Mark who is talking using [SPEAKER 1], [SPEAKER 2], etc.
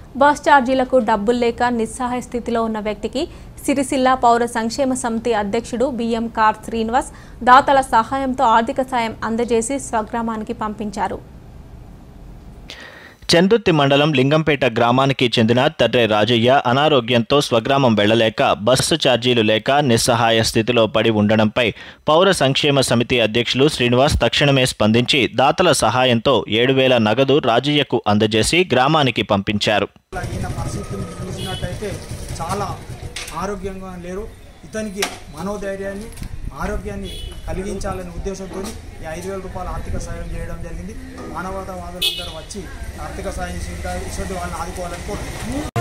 [SPEAKER 1] bus ఛార్జీలకు డబ్బులు లేక నిస్సహాయ స్థితిలో ఉన్న వ్యక్తికి సిరిసిల్ల పౌర సంక్షేమ సమితి అధ్యక్షుడు బిఎం కార్ శ్రీనివాస్ దాతల సహాయంతో ఆర్థిక సాయం అందజేసి స్వగ్రామానికి పంపించారు
[SPEAKER 2] చందుర్తి మండలం లింగంపేట గ్రామానికి చెందిన తర్రె రాజయ్య అనారోగ్యంతో స్వగ్రామం వెళ్లలేక బస్సు ఛార్జీలు లేక నిస్సహాయ స్థితిలో పడి ఉండడంపై పౌర సంక్షేమ సమితి అధ్యక్షులు శ్రీనివాస్ తక్షణమే స్పందించి దాతల సహాయంతో ఏడు వేల నగదు రాజయ్యకు అందజేసి గ్రామానికి పంపించారు
[SPEAKER 3] ఈయన పరిస్థితిని చూసినట్టయితే చాలా ఆరోగ్యంగా లేరు ఇతనికి మనోధైర్యాన్ని ఆరోగ్యాన్ని కలిగించాలనే ఉద్దేశంతో ఈ ఐదు వేల రూపాయల ఆర్థిక సాయం చేయడం జరిగింది మానవతావాదులందరూ వచ్చి ఆర్థిక సాయం ఇటువంటి వాళ్ళని ఆదుకోవాలని కోరుతున్నాను